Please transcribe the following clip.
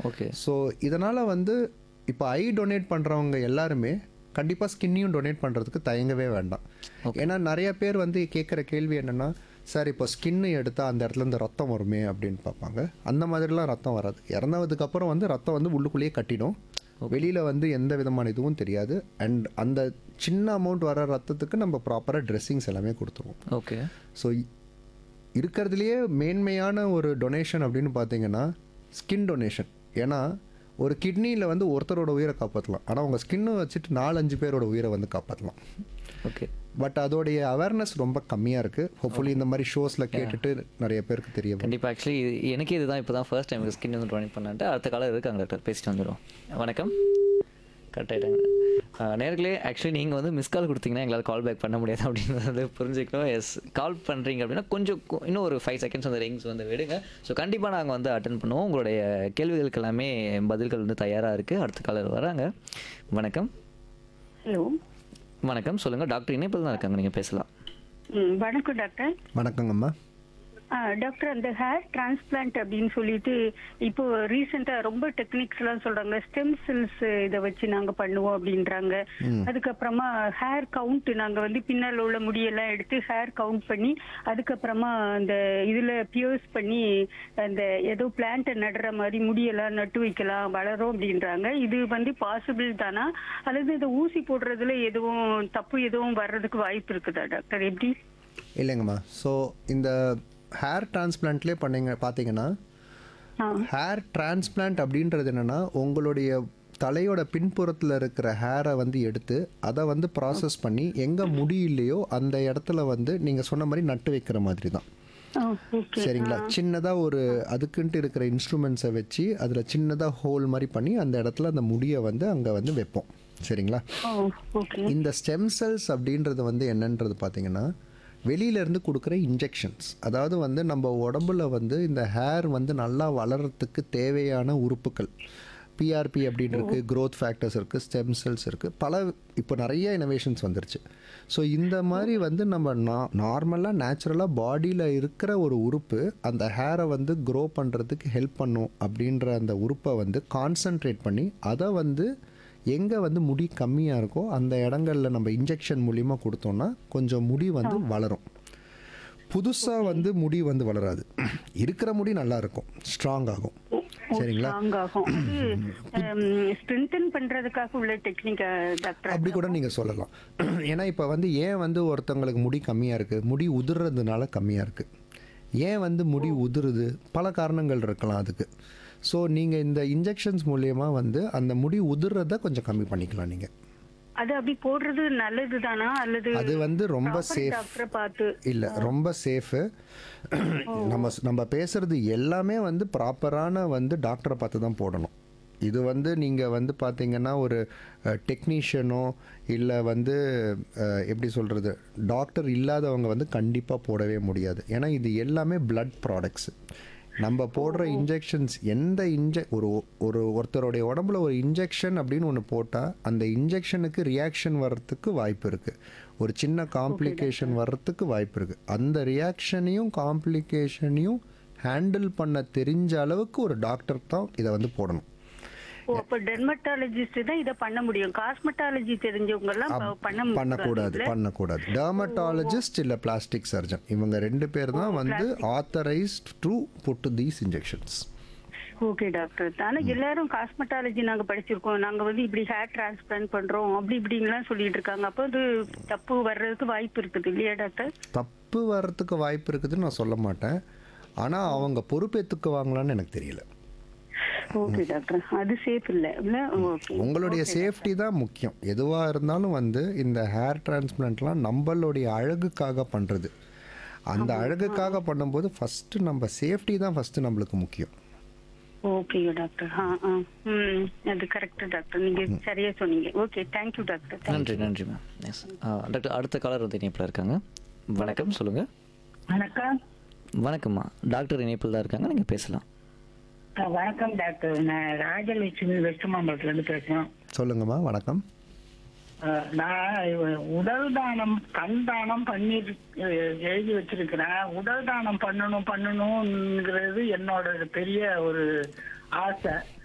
okay so இதனால் வந்து இப்போ ஐ டொனேட் பண்ணுறவங்க எல்லாருமே கண்டிப்பாக ஸ்கின்னையும் டொனேட் பண்ணுறதுக்கு தயங்கவே வேண்டாம் ஏன்னா நிறைய பேர் வந்து கேட்குற கேள்வி என்னென்னா சார் இப்போ ஸ்கின்னு எடுத்தால் அந்த இடத்துல இருந்து ரத்தம் வருமே அப்படின்னு பார்ப்பாங்க அந்த மாதிரிலாம் ரத்தம் வராது இறந்ததுக்கு அப்புறம் வந்து ரத்தம் வந்து உள்ளுக்குள்ளேயே கட்டிடும் வெளியில் வந்து எந்த விதமான இதுவும் தெரியாது அண்ட் அந்த சின்ன அமௌண்ட் வர ரத்தத்துக்கு நம்ம ப்ராப்பராக ட்ரெஸ்ஸிங்ஸ் எல்லாமே கொடுத்துருவோம் ஓகே ஸோ இருக்கிறதுலையே மேன்மையான ஒரு டொனேஷன் அப்படின்னு பார்த்தீங்கன்னா ஸ்கின் டொனேஷன் ஏன்னா ஒரு கிட்னியில் வந்து ஒருத்தரோட உயிரை காப்பாற்றலாம் ஆனால் உங்கள் ஸ்கின்னை வச்சுட்டு நாலஞ்சு பேரோட உயிரை வந்து காப்பாற்றலாம் ஓகே பட் அதோடைய அவேர்னஸ் ரொம்ப கம்மியாக இருக்குது ஹோப்ஃபுல்லி இந்த மாதிரி ஷோஸில் கேட்டுட்டு நிறைய பேருக்கு தெரிய வரும் கண்டிப்பாக ஆக்சுவலி எனக்கே இதுதான் இப்போ தான் ஃபர்ஸ்ட் டைம் ஸ்கின் வந்து ட்ராயிங் பண்ணிட்டு அடுத்த காலம் இருக்காங்க டாக்டர் பேசிட்டு வந்துடும் வணக்கம் கட் ஆகிட்டாங்க நேர்களே ஆக்சுவலி நீங்கள் வந்து மிஸ் கால் கொடுத்தீங்கன்னா எங்களால் கால் பேக் பண்ண முடியாது அப்படின்றத புரிஞ்சுக்கணும் எஸ் கால் பண்ணுறீங்க அப்படின்னா கொஞ்சம் கு- இன்னும் ஒரு ஃபைவ் செகண்ட்ஸ் அந்த ரிங்ஸ் வந்து விடுங்க ஸோ கண்டிப்பாக நாங்கள் வந்து அட்டன் பண்ணுவோம் உங்களுடைய கேள்விகளுக்கு எல்லாமே பதில்கள் வந்து தயாராக இருக்குது அடுத்த காலர் வராங்க வணக்கம் ஹலோ வணக்கம் சொல்லுங்கள் டாக்டர் இணைப்பில் தான் இருக்காங்க நீங்கள் பேசலாம் ம் வணக்கம் டாக்டர் வணக்கங்கம்மா ஆ, டாக்டர் அந்த ஹேர் டிரான்ஸ்பிளான்ட் அப்படின்னு சொல்லிட்டு இப்போ ரீசெண்டா ரொம்ப டெக்னிக்ஸ் எல்லாம் சொல்றாங்க ஸ்டெம் செல்ஸ் இதை வச்சு நாங்க பண்ணுவோம் அப்படின்றாங்க அதுக்கப்புறமா ஹேர் கவுண்ட் நாங்க வந்து பின்னால் உள்ள முடியெல்லாம் எடுத்து ஹேர் கவுண்ட் பண்ணி அதுக்கப்புறமா அந்த இதுல பியர்ஸ் பண்ணி அந்த ஏதோ பிளான்ட்டை நடுற மாதிரி முடியெல்லாம் நட்டு வைக்கலாம் வளரும் அப்படின்றாங்க இது வந்து பாசிபிள் தானா அல்லது இந்த ஊசி போடுறதுல எதுவும் தப்பு எதுவும் வர்றதுக்கு வாய்ப்பு இருக்குதா டாக்டர் எப்படி இல்லைங்கம்மா ஸோ இந்த ஹேர் டிரான்ஸ்பிளான்ட்லேயே பண்ணீங்க பார்த்தீங்கன்னா ஆ ஹேர் டிரான்ஸ்பிளான்ட் அப்படின்றது என்னென்னா உங்களுடைய தலையோட பின்புறத்தில் இருக்கிற ஹேரை வந்து எடுத்து அதை வந்து ப்ராசஸ் பண்ணி எங்கே முடியலையோ அந்த இடத்துல வந்து நீங்கள் சொன்ன மாதிரி நட்டு வைக்கிற மாதிரி தான் ஓகே சரிங்களா சின்னதாக ஒரு அதுக்குன்ட்டு இருக்கிற இன்ஸ்ட்ருமெண்ட்ஸை வச்சு அதில் சின்னதாக ஹோல் மாதிரி பண்ணி அந்த இடத்துல அந்த முடியை வந்து அங்கே வந்து வைப்போம் சரிங்களா ஓ ஓகே இந்த ஸ்டெம் செல்ஸ் அப்படின்றது வந்து என்னன்றது பார்த்தீங்கன்னா வெளியிலேருந்து கொடுக்குற இன்ஜெக்ஷன்ஸ் அதாவது வந்து நம்ம உடம்புல வந்து இந்த ஹேர் வந்து நல்லா வளர்கிறதுக்கு தேவையான உறுப்புகள் பிஆர்பி அப்படின்னு இருக்குது growth ஃபேக்டர்ஸ் இருக்குது ஸ்டெம் செல்ஸ் இருக்குது பல இப்போ நிறைய இனோவேஷன்ஸ் வந்துருச்சு ஸோ இந்த மாதிரி வந்து நம்ம நா நார்மலாக நேச்சுரலாக பாடியில் இருக்கிற ஒரு உறுப்பு அந்த ஹேரை வந்து க்ரோ பண்ணுறதுக்கு ஹெல்ப் பண்ணும் அப்படின்ற அந்த உறுப்பை வந்து கான்சன்ட்ரேட் பண்ணி அதை வந்து எங்கே வந்து முடி கம்மியாக இருக்கோ அந்த இடங்கள்ல நம்ம இன்ஜெக்ஷன் மூலிமா கொடுத்தோம்னா கொஞ்சம் முடி வந்து வளரும் புதுசாக வந்து முடி வந்து வளராது இருக்கிற முடி நல்லா இருக்கும் ஸ்ட்ராங் ஆகும் சரிங்களா ஸ்ட்ராங் ஆகும் ஸ்ட்ரென்தன் பண்றதுக்காக உள்ள டெக்னிக் டாக்டர் அப்படி கூட நீங்கள் சொல்லலாம் ஏன்னா இப்போ வந்து ஏன் வந்து ஒருத்தவங்களுக்கு முடி கம்மியாக இருக்குது முடி உதிர்றதுனால கம்மியாக இருக்குது ஏன் வந்து முடி உதிருது பல காரணங்கள் இருக்கலாம் அதுக்கு ஸோ நீங்கள் இந்த இன்ஜெக்ஷன்ஸ் மூலயமா வந்து அந்த முடி உதிர்றதை கொஞ்சம் கம்மி பண்ணிக்கலாம் நீங்கள் அது அப்படி போடுறது நல்லது தானா அல்லது அது வந்து ரொம்ப சேஃப் டாக்டரை பார்த்து இல்லை ரொம்ப சேஃபு நம்ம நம்ம பேசுறது எல்லாமே வந்து ப்ராப்பரான வந்து டாக்டரை பார்த்து தான் போடணும் இது வந்து நீங்கள் வந்து பார்த்தீங்கன்னா ஒரு டெக்னீஷியனோ இல்லை வந்து அஹ், எப்படி சொல்கிறது டாக்டர் இல்லாதவங்க வந்து கண்டிப்பாக போடவே முடியாது ஏன்னா இது எல்லாமே blood ப்ராடக்ட்ஸ் நம்ம போடுற இன்ஜெக்ஷன்ஸ் எந்த இன்ஜெ ஒரு ஒரு ஒருத்தருடைய உடம்புல ஒரு இன்ஜெக்ஷன் அப்படின்னு ஒன்று போட்டால் அந்த இன்ஜெக்ஷனுக்கு ரியாக்ஷன் வர்றதுக்கு வாய்ப்பு இருக்குது ஒரு சின்ன காம்ப்ளிகேஷன் வர்றதுக்கு வாய்ப்பு இருக்குது அந்த ரியாக்ஷனையும் காம்ப்ளிகேஷனையும் ஹேண்டில் பண்ண தெரிஞ்ச அளவுக்கு ஒரு டாக்டர் தான் இதை வந்து போடணும் ஓ அப்ப டெர்மட்டாலஜிஸ்ட் தான் இதை பண்ண முடியும் காஸ்மெட்டாலஜி தெரிஞ்சவங்க எல்லாம் ப- பண்ண பண்ணக்கூடாது முடியாது பண்ணக்கூடாது டெர்மட்டாலஜிஸ்ட் இல்லை பிளாஸ்டிக் சர்ஜன் இவங்க ரெண்டு பேர் தான் வந்து authorised to put these injections okay doctor ஆனா எல்லாரும் காஸ்மெட்டாலஜி நாங்க படிச்சிருக்கோம் நாங்க வந்து இப்படி ஹேர் டிரான்ஸ்பிளான்ட் பண்றோம் அப்படி இப்படிங்கலாம் சொல்லிட்டு இருக்காங்க அப்போ அது தப்பு வர்றதுக்கு வாய்ப்பு இருக்குது இல்லையா டாக்டர் தப்பு வர்றதுக்கு வாய்ப்பு இருக்குதுன்னு நான் சொல்ல மாட்டேன் ஆனால் அவங்க பொறுப்பேற்றுக்குவாங்களான்னு எனக்கு தெரியல ஓகே டாக்டர் அது சேஃப் இல்ல இல்ல ஓகே உங்களுடைய சேஃப்டி தான் முக்கியம் எதுவாக இருந்தாலும் வந்து இந்த ஹேர் டிரான்ஸ்பிளான்ட்லாம் நம்மளுடைய அழகுக்காக பண்ணுறது அந்த அழகுக்காக பண்ணும்போது ஃபஸ்ட்டு நம்ம சேஃப்டி தான் ஃபஸ்ட்டு நம்மளுக்கு முக்கியம் ஓகே டாக்டர் ஆ ஆ ம் அது கரெக்ட் டாக்டர் நீங்க சரியா சொன்னீங்க ஓகே தேங்க்யூ டாக்டர் நன்றி நன்றி மேம் எஸ் டாக்டர் அடுத்த காலர் வந்து இணைப்பில் இருக்காங்க வணக்கம் சொல்லுங்கள் வணக்கம் வணக்கம்மா டாக்டர் இணைப்பில் தான் இருக்காங்க நீங்கள் பேசலாம் அஹ் வணக்கம் டாக்டர் நான் ராஜலட்சுமி வெஸ்ட் மாம்பலத்துல இருந்து பேசுறேன் சொல்லுங்கம்மா வணக்கம் அஹ் நான் இவ- உடல் தானம் கண் தானம் பண்ணி எழுதி வச்சிருக்கிறேன் உடல் தானம் பண்ணணும் பண்ணணும்ங்கிறது என்னோட பெரிய ஒரு ஆசை